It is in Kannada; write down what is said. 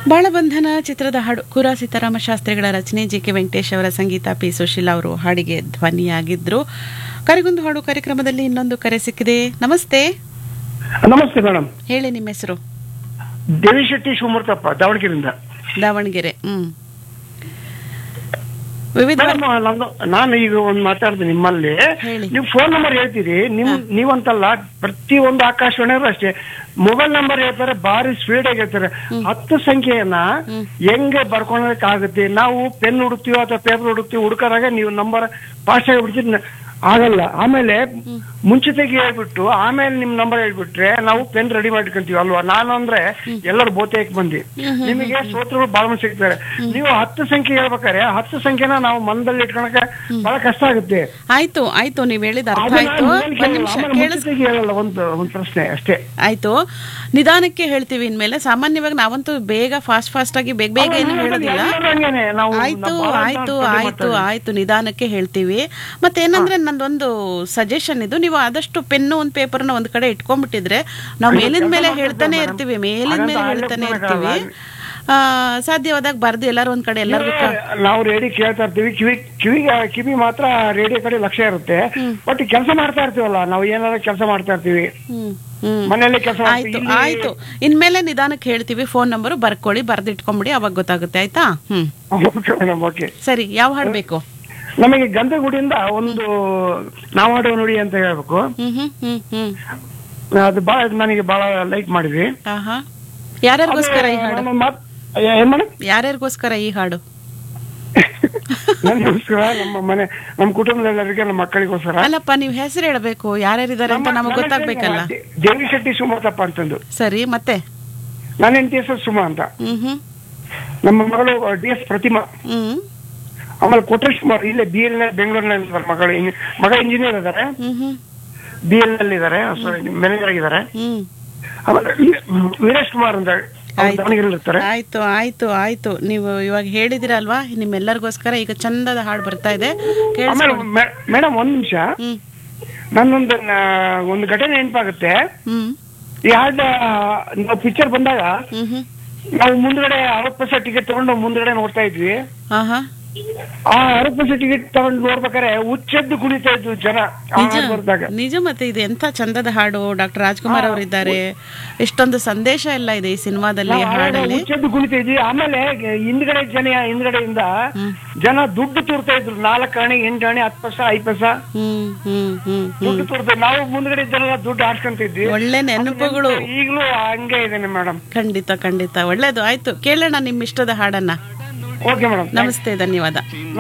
ಬಾಳಬಂಧನ ಚಿತ್ರದ ಹಾಡು ಕುರ ಸೀತಾರಾಮ ಶಾಸ್ತ್ರಿಗಳ ರಚನೆ ಜಿ ಕೆ ವೆಂಕಟೇಶ್ ಅವರ ಸಂಗೀತ ಪಿ ಸುಶೀಲಾ ಅವರು ಹಾಡಿಗೆ ಧ್ವನಿಯಾಗಿದ್ರು ಕರೆಗೊಂದು ಹಾಡು ಕಾರ್ಯಕ್ರಮದಲ್ಲಿ ಇನ್ನೊಂದು ಕರೆ ಸಿಕ್ಕಿದೆ ನಮಸ್ತೆ ನಮಸ್ತೆ ಮೇಡಮ್ ಹೇಳಿ ನಿಮ್ಮ ಹೆಸರು ದೇವಿಶೆಟ್ಟಿ ಶಿವಮೂರ್ತಪ್ಪ ದಾವಣಗೆರೆಯಿಂದ ದಾವಣಗೆರೆ ಹ್ಮ್ ವಿವಿಧ ಮೇಡಮ್ ನಂದು ನಾನು ಈಗ ಒಂದು ಮಾತಾಡ್ತೀನಿ ನಿಮ್ಮಲ್ಲಿ ಹೇಳಿ. ನೀವು ಫೋನ್ ನಂಬರ್ ಹೇಳ್ತೀರಿ ನಿಮ್ ನೀವಂತಲ್ಲ ಪ್ರತಿ ಒಂದು ಆಕಾಶವಾಣಿಯವರು ಅಷ್ಟೇ ಮೊಬೈಲ್ ನಂಬರ್ ಹೇಳ್ತಾರೆ ಭಾರಿ ಸ್ಪೀಡ್ ಆಗಿ ಹೇಳ್ತಾರೆ ಹತ್ತು ಸಂಖ್ಯೆಯನ್ನ ಹೆಂಗೆ ಬರ್ಕೊಳಕ್ ಆಗುತ್ತೆ ನಾವು ಪೆನ್ ಹುಡುಕ್ತೀವಿ ಅಥವಾ ಪೇಪರ್ ಹುಡುಕ್ತೀವಿ ಹುಡುಕರಾಗ ನೀವು ನಂಬರ್ ಫಾಸ್ಟ್ ಆಗಿ ಬಿಡ್ತೀರಿ ಆಗಲ್ಲ ಆಮೇಲೆ ಮುಂಚಿತೆಗೆ ಹೇಳ್ಬಿಟ್ಟು ಆಮೇಲೆ ನಿಮ್ ನಂಬರ್ ಹೇಳ್ಬಿಟ್ರೆ ನಾವು ಪೆನ್ ರೆಡಿ ಮಾಡ್ಕೊಂತೀವಿ ಅಲ್ವಾ ನಾನು ಅಂದ್ರೆ ಎಲ್ಲರೂ ಬೋತೇಕ್ ಬಂದಿ ನಿಮಗೆ ಸೋತ್ರಗಳು ಬಹಳ ಮಂದಿ ಸಿಗ್ತಾರೆ ನೀವು ಹತ್ತು ಸಂಖ್ಯೆ ಹೇಳ್ಬೇಕಾರೆ ಹತ್ತು ಸಂಖ್ಯೆನ ನಾವು ಮನದಲ್ಲಿ ಇಟ್ಕೊಳಕ್ಕೆ ಬಹಳ ಕಷ್ಟ ಆಗುತ್ತೆ ಆಯ್ತು ಆಯ್ತು ನೀವ್ ಹೇಳಿದ ಅರ್ಥ ಅದನ್ನ ಆಯ್ತು ನಾನು ಒಂದ್ ಕೇಳಲ್ಲ. ನಿಮಿಷ ಆಮೇಲೆ ಕೇಳಿಸ್ ಮುಂಚಿತೆಗೆ ಹೇಳಲ್ಲ ಒಂದು ಒಂದು ಪ್ರಶ್ನೆ ಅಷ್ಟೇ ಆಯ್ತು ನಿಧಾನಕ್ಕೆ ಹೇಳ್ತೀವಿ ಇನ್ಮೇಲೆ ಸಾಮಾನ್ಯವಾಗಿ ನಾವಂತೂ ಬೇಗ ಫಾಸ್ಟ್ ಫಾಸ್ಟ್ ಆಗಿ ಬೇಗ ಬೇಗ ಏನು ಹೇಳೋದಿಲ್ಲ ಎಲ್ಲರೂ ಹಂಗೇನೆ. ನಾವು ಆಯ್ತು ನಾವು ಬಹಳ ಆಯ್ತು ಜನ ಸ್ಪರ್ಧೆ ಆಯ್ತು ಮಾಡ್ತಾ ಆಯ್ತು ನಿಧಾನಕ್ಕೆ ಹೇಳ್ತೀವಿ ಮತ್ತೆ ಏನಂದ್ರೆ ನಂದೊಂದು ಸಜೆಷನ್ ಇದು ನೀವು ಆದಷ್ಟು ಪೆನ್ನು ಒಂದು ಪೇಪರ್ನ ಒಂದ್ ಕಡೆ ಇಟ್ಕೊಂಡ್ಬಿಟ್ಟಿದ್ರೆ ನಾವು ಮೇಲಿನ ಮೇಲೆ ಹೇಳ್ತಾನೆ ಇರ್ತೀವಿ ಮೇಲಿನ ಮೇಲೆ ಹೇಳ್ತಾನೆ ಇರ್ತೀವಿ ಆ, ಸಾಧ್ಯವಾದಾಗ ಬರ್ದು ಎಲ್ಲಾರು ಒಂದ್ ಕಡೆ ಎಲ್ಲರಿಗೂ ಇದ್ದೀವಿ. ನಾವು ರೇಡಿಯೋ ಕೇಳ್ತಾ ಇರ್ತೀವಿ ಕಿವಿ ಕಿವಿಗೆ ಕಿವಿ ಮಾತ್ರ ರೇಡಿಯೋ ಕಡೆ ಲಕ್ಷ್ಯ ಇರುತ್ತೆ ಬಟ್ ಕೆಲಸ ಮಾಡ್ತಾ ಇರ್ತೀವಲ್ಲ ನಾವು ಏನಾದ್ರು ಕೆಲಸ ಮಾಡ್ತಾ ಇರ್ತೀವಿ ಹ್ಮ್ ಹ್ಮ್ ಮನೆಯಲ್ಲಿ ಕೆಲಸ ಆಯ್ತು ಆಯ್ತು ಇನ್ಮೇಲೆ ನಿಧಾನಕ್ಕೆ ಹೇಳ್ತೀವಿ ಫೋನ್ ನಂಬರ್ ಬರ್ಕೊಳ್ಳಿ ಬರ್ದಿಟ್ಕೊಂಬಿಡಿ ಅವಾಗ ಗೊತ್ತಾಗುತ್ತೆ ಆಯ್ತಾ ಹ್ಮ್ ಓಕೆ ಮೇಡಮ್ ಓಕೆ ಸರಿ ಯಾವ ಹಾಡ್ ಬೇಕು ನಮಗೆ ಗಂಧಗುಡಿಯಿಂದ ಒಂದು ನಾವಾಡುವ ನುಡಿ ಅಂತ ಹೇಳ್ಬೇಕು ಹ್ಮ್ ಹ್ಮ್ ಹ್ಮ್ ಹ್ಮ್ ಅದು ಬಹಳ ನನಗೆ ಬಹಳ ಲೈಕ್ ಮಾಡಿದ್ವಿ ಆಹಾ ಯಾರ್ಯಾರಿಗೋಸ್ಕರ ಈ ಹಾಡು ನಮ್ಮ ಮಾತ್- ಏನ್ ಮೇಡಮ್ ಯಾರ್ಯಾರಿಗೋಸ್ಕರ ಈ ಹಾಡು ನನಗೋಸ್ಕರ ನಮ್ಮ ಮನೆ ನಮ್ಮ ಕುಟುಂಬದೆಲ್ಲರಿಗೆ ನಮ್ಮ ಮಕ್ಕಳಿಗೋಸ್ಕರ ಅಲ್ಲಪ್ಪ ನೀವ್ ಹೆಸರು ಹೇಳ್ಬೇಕು ಯಾರ್ಯಾರಿದ್ದಾರೆ ಅಂತ ನಮಗ್ ಗೊತ್ತಾಗ್ಬೇಕಲ್ಲ ದೇ- ದೇವಿ ಶೆಟ್ಟಿ ಸುಮತಪ್ಪ ಅಂತಂದು ಸರಿ ಮತ್ತೆ ನನ್ನ ಹೆಂಡತಿ ಹೆಸರು ಸುಮಾ ಅಂತ ಹ್ಮ್ ಹ್ಮ್ ನಮ್ಮ ಮಗಳು ಡಿ ಎಸ್ ಪ್ರತಿಮಾ ಹ್ಮ್ ಆಮೇಲೆ ಕೊಟ್ರೇಶ್ ಕುಮಾರ್ ಇಲ್ಲೇ ಬಿ ಎಲ್ ಬೆಂಗಳೂರಿನಲ್ಲಿ ಇದ್ದಾರೆ ಮಗಳು ಇಂಜಿ- ಮಗ ಇಂಜಿನಿಯರ್ ಇದ್ದಾರೆ ಹ್ಮ್ ಹ್ಮ್ ಬಿ ಎಲ್ ನಲ್ಲಿ ಇದ್ದಾರೆ ಸಾರಿ ಮ್ಯಾನೇಜರ್ ಆಗಿದ್ದಾರೆ ಹ್ಮ್ ಆಮೇಲೆ ವಿ- ವೀರೇಶ್ ಕುಮಾರ್ ಅಂತ ಅವ್ರು ಆಯ್ತು. ದಾವಣಗೆರೆಯಲ್ಲಿ ಇರ್ತಾರೆ ಆಯ್ತು ಆಯ್ತು ಆಯ್ತು ನೀವು ಇವಾಗ ಹೇಳಿದಿರಲ್ವಾ ನಿಮ್ಮೆಲ್ಲರಿಗೋಸ್ಕರ ಈಗ ಚಂದದ ಹಾಡು ಬರ್ತಾ ಇದೆ ಆಮೇಲೆ ಕೇಳಿಸ್ಕೊಳ್ಳಿ ಮೇಡಮ್ ಒಂದ್ ನಿಮಿಷ ಹ್ಮ್ ನನ್ನೊಂದು ನ- ಒಂದು ಘಟನೆ ನೆನಪಾಗುತ್ತೆ ಹ್ಮ್ ಈ ಹಾಡ ನಾವು ಪಿಕ್ಚರ್ ಬಂದಾಗ ಹ್ಮ್ ಹ್ಮ್ ನಾವು ಮುಂದ್ಗಡೆ ಅರವತ್ತು ಪೈಸೆ ಟಿಕೆಟ್ ತಗೊಂಡು ಮುಂದ್ಗಡೆ ನೋಡ್ತಾ ಇದ್ವಿ ಆಹಾ ಆ ಅರವತ್ತು ಪೈಸೆ ಟಿಕೆಟ್ ತಗೊಂಡು ನೋಡ್ಬೇಕಾರೆ ಹುಚ್ಚೆದ್ದು ಕುಣಿತಾ ಇದ್ವು ಜನ ಆ ನಿಜ ಹಾಡ್ ಬರ್ದಾಗ ನಿಜ ಮತ್ತೆ ಇದು ಎಂತ ಚಂದದ ಹಾಡು ಡಾಕ್ಟರ್ ರಾಜ್ಕುಮಾರ್ ಅವರಿದ್ದಾರೆ ಎಷ್ಟೊಂದು ಸಂದೇಶ ಎಲ್ಲ ಇದೆ ಈ ಸಿನಿಮಾದಲ್ಲಿ ನಾವು ಆವಾಗ ಹಾಡಲ್ಲಿ ಹುಚ್ಚೆದ್ದು ಕುಣಿತಾ ಇದ್ವಿ ಆಮೇಲೆ ಹಿಂದ್ಗಡೆ ಜನ ಹಿಂದ್ಗಡೆಯಿಂದ ಜನ ದುಡ್ಡು ತೂರ್ತಾ ಇದ್ರು ನಾಲ್ಕು ಆಣೆ ಎಂಟು ಆಣೆ ಹತ್ತು ಪೈಸೆ ಐದು ಪೈಸೆ ಹ್ಮ್ ಹ್ಮ್ ಹ್ಮ್ ಹ್ಮ್ ದುಡ್ಡು ತೂರ್ತಾ ನಾವು ಮುಂದ್ಗಡೆ ಜನ ದುಡ್ಡು ಆಡ್ಸ್ಕೊಂತಿದ್ವಿ ಒಳ್ಳೆ ನೆನಪುಗಳು ಈಗಲೂ ಹಂಗೆ ಇದೇನೆ ಮೇಡಮ್ ಖಂಡಿತ ಖಂಡಿತ ಒಳ್ಳೇದು ಆಯ್ತು ಕೇಳೋಣ ನಿಮ್ ಇಷ್ಟದ ಹಾಡನ್ನ ಓಕೆ ಮೇಡಮ್ ನಮಸ್ತೆ ಧನ್ಯವಾದ